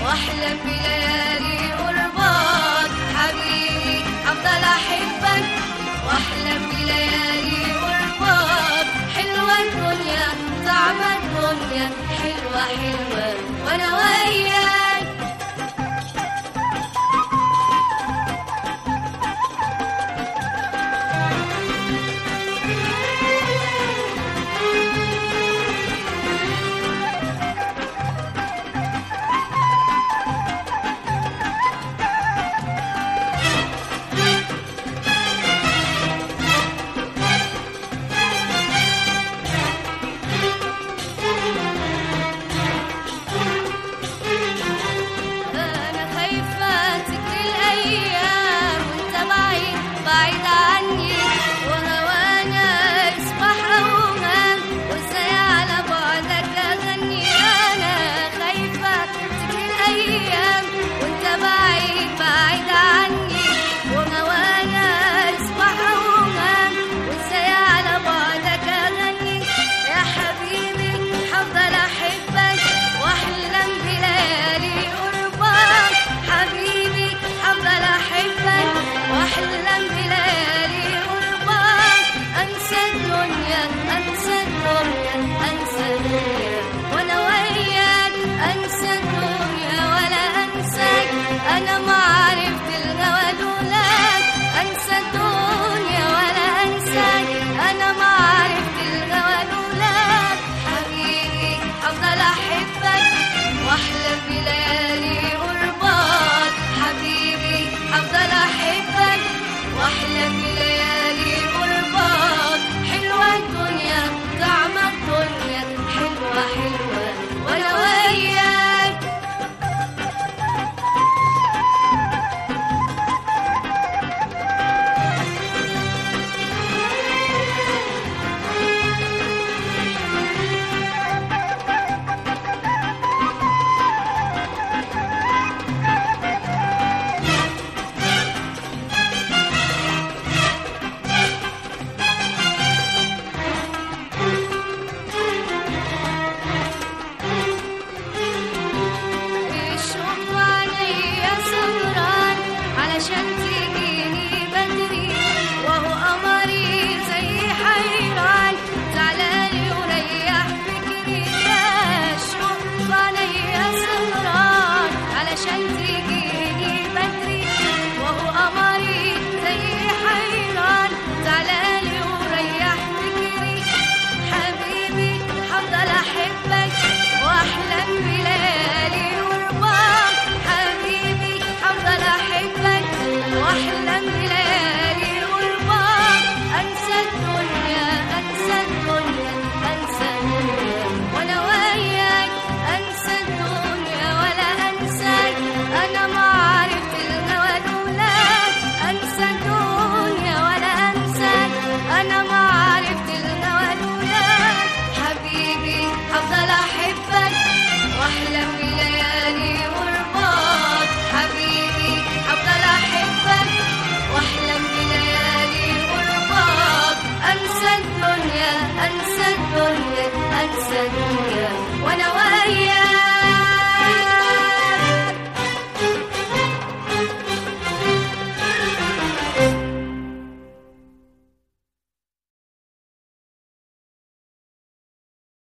واحلم بليالي قربك حبيبي افضل احبك واحلم بليالي قربك حلوه الدنيا طعم الدنيا حلوه حلوه وانا وياك أنا خايفة تجري الأيام وأنت بعيد بعيد عني وهوانا يصبح أوهام وإزاي على بعدك أغني أنا خايفة تجري الأيام وأنت بعيد بعيد عني وهوانا يصبح أوهام وإزاي على بعدك أغني يا حبيبي هفضل أحبك وأحلم بليالي قربك حبيبي هفضل أحبك وأحلم بليالي قربك أنسى الدنيا أنسى الدنيا أنسى الدنيا وأنا وياك أنسى الدنيا ولا أنساك أنا ما عرفت الهوى دولاك أنسى الدنيا ولا أنساك أنا ما عرفت الهوى دولاك حبيبي أفضل أحبك وأحلم بليالي قربك حبيبي أفضل أحبك وأحلم بليالي قربك حلوة الدنيا طعم الدنيا حلوة حلوة وأنا وياك الشوق عليا سهران علشان تجيني بدري وهو قمري زي حيران تعالالي وريح فكري يا الشوق عليا سهران علشان تجيني بدري وهو قمري زي حيران تعالالي وريح فكري حبيبي هفضل احبك واحلم بليالي قربك حبيبي هفضل احبك واحلم بليالي قربك انسى الدنيا انسى الدنيا انسى الدنيا وانا وياك انسى الدنيا ولا انساك انا ما عرفت الهوى دولاك انسى الدنيا ولا انساك انا ما عرفت الهوى دولاك حبيبي هفضل احبك واحلم بليالي قربك حبيبي هفضل احبك واحلم بليالي قربك انسى الدنيا انسى الدنيا انسى الدنيا وانا